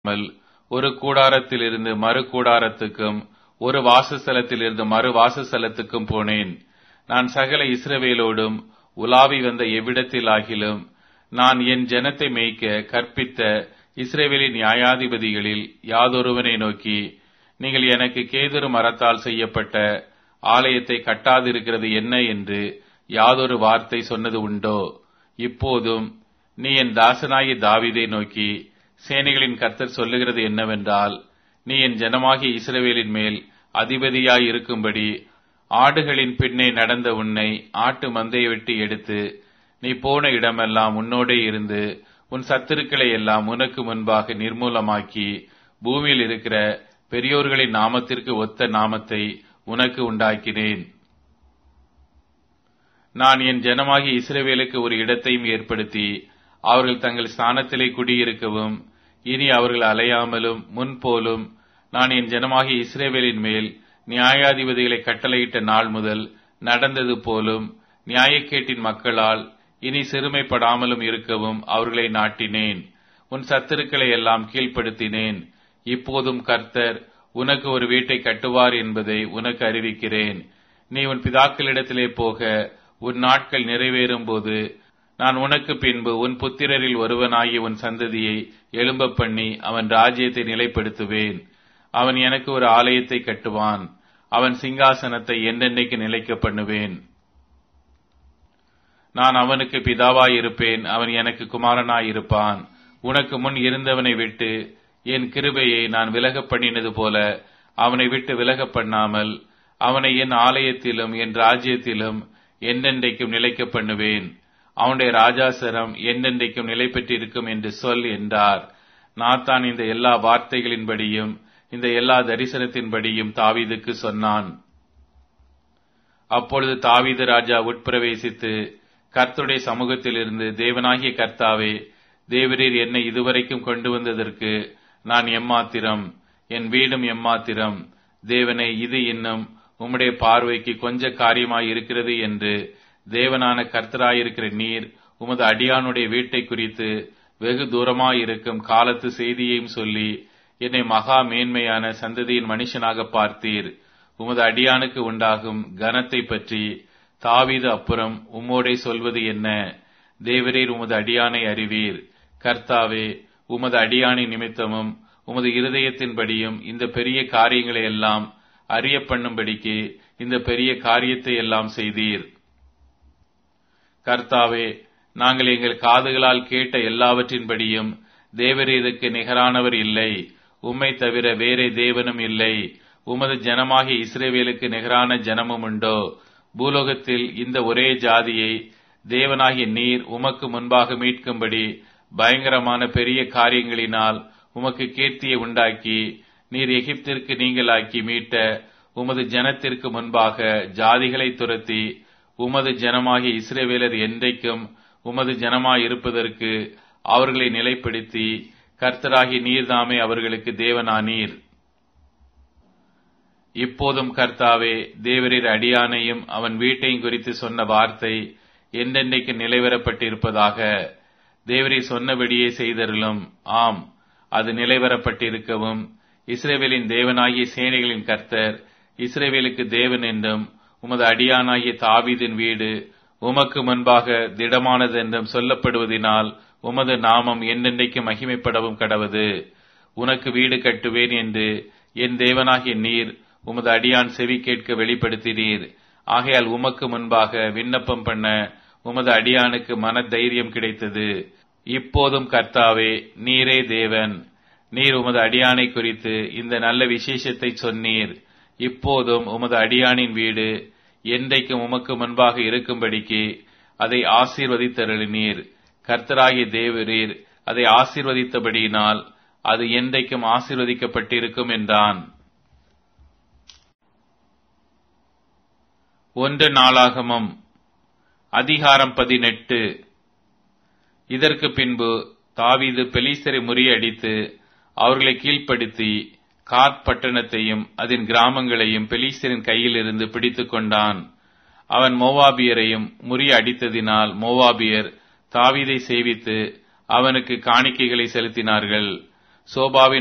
மல் ஒரு கூடாரத்திலிருந்து மறு கூடாரத்துக்கும் ஒரு வாசஸ்தலத்திலிருந்து மறு வாசஸ்தலத்துக்கும் போனேன் நான் சகல இஸ்ரவேலோடும் உலாவி வந்த எவ்விடத்திலாகிலும் நான் என் ஜனத்தை மேய்க்க கற்பித்த இஸ்ரவேலின் நியாயாதிபதிகளில் யாதொருவனை நோக்கி நீங்கள் எனக்கு கேதுரு மரத்தால் செய்யப்பட்ட ஆலயத்தை கட்டாதிருக்கிறது என்ன என்று யாதொரு வார்த்தை சொன்னது உண்டோ இப்போதும் நீ என் தாசனாகி தாவீதை நோக்கி சேனைகளின் கர்த்தர் சொல்லுகிறது என்னவென்றால் நீ என் ஜனமாகிய இஸ்ரவேலின் மேல் அதிபதியாய் இருக்கும்படி ஆடுகளின் பின்னே நடந்த உன்னை ஆட்டு மந்தையை வெட்டி எடுத்து நீ போன இடமெல்லாம் உன்னோடே இருந்து உன் சத்துருக்களை எல்லாம் உனக்கு முன்பாக நிர்மூலமாக்கி பூமியில் இருக்கிற பெரியோர்களின் நாமத்திற்கு ஒத்த நாமத்தை உனக்கு உண்டாக்கினேன் நான் என் ஜனமாகிய இஸ்ரவேலுக்கு ஒரு இடத்தையும் ஏற்படுத்தி அவர்கள் தங்கள் ஸ்தானத்திலே குடியிருக்கவும் இனி அவர்கள் அலையாமலும் முன்போலும் நான் என் ஜனமாகிய இஸ்ரேவேலின் மேல் நியாயாதிபதிகளை கட்டளையிட்ட நாள் முதல் நடந்தது போலும் நியாயக்கேட்டின் மக்களால் இனி சிறுமைப்படாமலும் இருக்கவும் அவர்களை நாட்டினேன் உன் சத்துருக்களை எல்லாம் கீழ்ப்படுத்தினேன் இப்போதும் கர்த்தர் உனக்கு ஒரு வீட்டை கட்டுவார் என்பதை உனக்கு அறிவிக்கிறேன் நீ உன் பிதாக்களிடத்திலே போக உன் நாட்கள் நிறைவேறும் போது நான் உனக்கு பின்பு உன் புத்திரரில் ஒருவனாகி உன் சந்ததியை எழும்ப பண்ணி அவன் ராஜ்யத்தை நிலைப்படுத்துவேன் அவன் எனக்கு ஒரு ஆலயத்தை கட்டுவான் அவன் சிங்காசனத்தை என்னென்னைக்கு நிலைக்க பண்ணுவேன் நான் அவனுக்கு பிதாவாயிருப்பேன் அவன் எனக்கு குமாரனாயிருப்பான் உனக்கு முன் இருந்தவனை விட்டு என் கிருபையை நான் விலக பண்ணினது போல அவனை விட்டு விலக பண்ணாமல் அவனை என் ஆலயத்திலும் என் ராஜ்யத்திலும் என்னென்றைக்கும் நிலைக்க பண்ணுவேன் அவனுடைய ராஜாசரம் என்னென்றைக்கும் நிலை பெற்றிருக்கும் என்று சொல் என்றார் நாத்தான் இந்த எல்லா வார்த்தைகளின்படியும் இந்த எல்லா தரிசனத்தின்படியும் தாவீதுக்கு சொன்னான் அப்பொழுது தாவீது ராஜா உட்பிரவேசித்து கர்த்தருடைய சமூகத்திலிருந்து தேவனாகிய கர்த்தாவே தேவரீர் என்னை இதுவரைக்கும் கொண்டு வந்ததற்கு நான் எம்மாத்திரம் என் வீடும் எம்மாத்திரம் தேவனை இது இன்னும் உம்முடைய பார்வைக்கு கொஞ்ச காரியமாய் இருக்கிறது என்று தேவனான கர்த்தராயிருக்கிற நீர் உமது அடியானுடைய வீட்டை குறித்து வெகு தூரமாயிருக்கும் காலத்து செய்தியையும் சொல்லி என்னை மகா மேன்மையான சந்ததியின் மனுஷனாக பார்த்தீர் உமது அடியானுக்கு உண்டாகும் கனத்தை பற்றி தாவீது அப்புறம் உம்மோடே சொல்வது என்ன தேவரீர் உமது அடியானை அறிவீர் கர்த்தாவே உமது அடியானை நிமித்தமும் உமது இருதயத்தின்படியும் இந்த பெரிய காரியங்களை எல்லாம் அறிய பண்ணும்படிக்கு இந்த பெரிய காரியத்தை எல்லாம் செய்தீர் கர்த்தாவே நாங்கள் எங்கள் காதுகளால் கேட்ட எல்லாவற்றின்படியும் தேவரீதுக்கு நிகரானவர் இல்லை உம்மை தவிர வேறே தேவனும் இல்லை உமது ஜனமாகிய இஸ்ரேவேலுக்கு நிகரான ஜனமும் உண்டோ பூலோகத்தில் இந்த ஒரே ஜாதியை தேவனாகிய நீர் உமக்கு முன்பாக மீட்கும்படி பயங்கரமான பெரிய காரியங்களினால் உமக்கு கீர்த்தியை உண்டாக்கி நீர் எகிப்திற்கு நீங்களாக்கி மீட்ட உமது ஜனத்திற்கு முன்பாக ஜாதிகளை துரத்தி உமது ஜனமாகிய இஸ்ரேவேலர் என்றைக்கும் உமது ஜனமாயிருப்பதற்கு அவர்களை நிலைப்படுத்தி கர்த்தராகி நீர்தாமே அவர்களுக்கு தேவனானீர் இப்போதும் கர்த்தாவே தேவரீர் அடியானையும் அவன் வீட்டையும் குறித்து சொன்ன வார்த்தை என்றென்னைக்கு நிலைவரப்பட்டிருப்பதாக தேவரீர் சொன்னபடியே செய்தருளும் ஆம் அது நிலைவரப்பட்டிருக்கவும் இஸ்ரேவேலின் தேவனாகிய சேனைகளின் கர்த்தர் இஸ்ரேவேலுக்கு தேவன் என்றும் உமது அடியானாகிய தாவீதின் வீடு உமக்கு முன்பாக திடமானது என்றும் சொல்லப்படுவதினால் உமது நாமம் என்னென்றைக்கு மகிமைப்படவும் கடவது உனக்கு வீடு கட்டுவேன் என்று என் தேவனாகிய நீர் உமது அடியான் செவி கேட்க வெளிப்படுத்தினீர் ஆகையால் உமக்கு முன்பாக விண்ணப்பம் பண்ண உமது அடியானுக்கு மன தைரியம் கிடைத்தது இப்போதும் கர்த்தாவே நீரே தேவன் நீர் உமது அடியானை குறித்து இந்த நல்ல விசேஷத்தை சொன்னீர் இப்போதும் உமது அடியானின் வீடு என்றைக்கும் உமக்கு முன்பாக இருக்கும்படிக்கு அதை ஆசீர்வதித்தருளினீர் கர்த்தராகிய தேவரீர் அதை ஆசீர்வதித்தபடியினால் அது என்றைக்கும் ஆசீர்வதிக்கப்பட்டிருக்கும் என்றான் ஒன்று நாளாகமம் அதிகாரம் பதினெட்டு இதற்கு பின்பு தாவீது பெலிஸ்தரை முறியடித்து அவர்களை கீழ்ப்படுத்தி காத் பட்டணத்தையும் அதன் கிராமங்களையும் பெலிஸ்தரின் கையிலிருந்து பிடித்துக் கொண்டான் அவன் மோவாபியரையும் முறிய அடித்ததினால் மோவாபியர் தாவீதை சேவித்து அவனுக்கு காணிக்கைகளை செலுத்தினார்கள் சோபாவின்